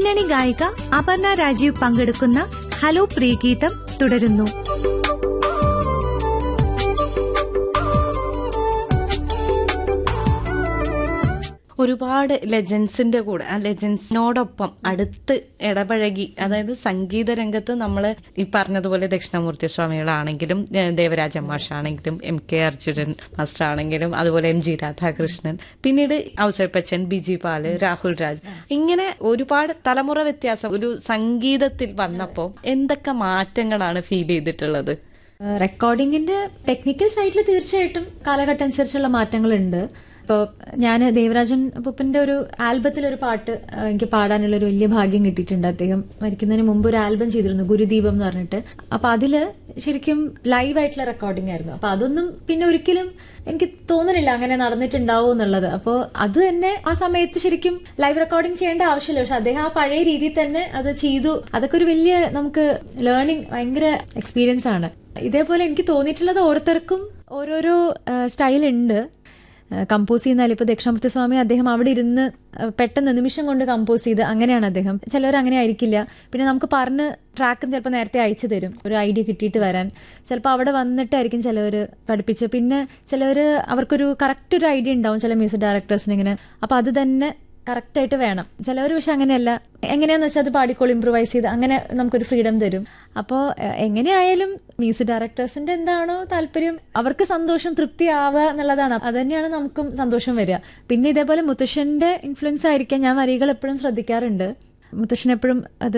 പിന്നണി ഗായിക അപർണ രാജീവ് പങ്കെടുക്കുന്ന ഹലോ പ്രിയഗീതം തുടരുന്നു ഒരുപാട് ലെജൻസിന്റെ കൂടെ ആ ലെജൻസിനോടൊപ്പം അടുത്ത് ഇടപഴകി അതായത് സംഗീത രംഗത്ത് നമ്മൾ ഈ പറഞ്ഞതുപോലെ ദക്ഷിണമൂർത്തി സ്വാമികളാണെങ്കിലും ഏഹ് ദേവരാജ മാഷാണെങ്കിലും എം കെ അർജുനൻ മാസ്റ്റർ ആണെങ്കിലും അതുപോലെ എം ജി രാധാകൃഷ്ണൻ പിന്നീട് ഔസേപ്പച്ചൻ ബിജി പാല് രാഹുൽ രാജ് ഇങ്ങനെ ഒരുപാട് തലമുറ വ്യത്യാസം ഒരു സംഗീതത്തിൽ വന്നപ്പോൾ എന്തൊക്കെ മാറ്റങ്ങളാണ് ഫീൽ ചെയ്തിട്ടുള്ളത് റെക്കോർഡിങ്ങിന്റെ ടെക്നിക്കൽ സൈഡിൽ തീർച്ചയായിട്ടും കാലഘട്ടം അനുസരിച്ചുള്ള മാറ്റങ്ങളുണ്ട് ഇപ്പോൾ ഞാൻ ദേവരാജൻ അപ്പൂപ്പന്റെ ഒരു ആൽബത്തിൽ ഒരു പാട്ട് ആ, എനിക്ക് പാടാനുള്ള ഒരു വലിയ ഭാഗ്യം കിട്ടിയിട്ടുണ്ട് അദ്ദേഹം മരിക്കുന്നതിന് മുമ്പ് ഒരു ആൽബം ചെയ്തിരുന്നു ഗുരുദീപം എന്ന് പറഞ്ഞിട്ട് അപ്പൊ അതില് ശരിക്കും ലൈവ് ആയിട്ടുള്ള റെക്കോർഡിംഗ് ആയിരുന്നു അപ്പൊ അതൊന്നും പിന്നെ ഒരിക്കലും എനിക്ക് തോന്നുന്നില്ല അങ്ങനെ നടന്നിട്ടുണ്ടാവോ എന്നുള്ളത് അപ്പോൾ അത് തന്നെ ആ സമയത്ത് ശരിക്കും ലൈവ് റെക്കോർഡിംഗ് ചെയ്യേണ്ട ആവശ്യമില്ല പക്ഷെ അദ്ദേഹം ആ പഴയ രീതിയിൽ തന്നെ അത് ചെയ്തു അതൊക്കെ ഒരു വലിയ നമുക്ക് ലേണിംഗ് ഭയങ്കര എക്സ്പീരിയൻസ് ആണ് ഇതേപോലെ എനിക്ക് തോന്നിയിട്ടുള്ളത് ഓരോരുത്തർക്കും ഓരോരോ സ്റ്റൈൽ ഉണ്ട് കമ്പോസ് ചെയ്യുന്നാൽ ഇപ്പൊ ദക്ഷിണാമൂർത്തി സ്വാമി അദ്ദേഹം അവിടെ ഇരുന്ന് ആ, പെട്ടെന്ന് നിമിഷം കൊണ്ട് കമ്പോസ് ചെയ്ത് അങ്ങനെയാണ് അദ്ദേഹം ചിലവർ അങ്ങനെ ആയിരിക്കില്ല പിന്നെ നമുക്ക് പറഞ്ഞ് ട്രാക്കും ചിലപ്പോൾ നേരത്തെ അയച്ചു തരും ഒരു ഐഡിയ കിട്ടിയിട്ട് വരാൻ ചിലപ്പോൾ അവിടെ വന്നിട്ടായിരിക്കും ചിലവർ പഠിപ്പിച്ച് പിന്നെ ചിലവർ അവർക്കൊരു കറക്റ്റ് ഒരു ഐഡിയ ഉണ്ടാവും ചില മ്യൂസിക് ഡയറക്ടേഴ്സിന് ഇങ്ങനെ അപ്പൊ അത് തന്നെ കറക്റ്റ് ആയിട്ട് വേണം ചിലവർ പക്ഷെ അങ്ങനെയല്ല എങ്ങനെയാന്ന് വെച്ചാൽ അത് പാടിക്കോൾ ഇംപ്രൂവൈസ് ചെയ്ത് അങ്ങനെ നമുക്കൊരു ഫ്രീഡം തരും അപ്പോൾ എങ്ങനെയായാലും മ്യൂസിക് ഡയറക്ടേഴ്സിന്റെ എന്താണോ താല്പര്യം അവർക്ക് സന്തോഷം തൃപ്തി ആവുക എന്നുള്ളതാണ് അത് തന്നെയാണ് നമുക്കും സന്തോഷം വരിക പിന്നെ ഇതേപോലെ മുത്തശ്ശന്റെ ഇൻഫ്ലുവൻസ് ആയിരിക്കാം ഞാൻ വരികൾ എപ്പോഴും ശ്രദ്ധിക്കാറുണ്ട് മുത്തശ്ശൻ എപ്പോഴും അത്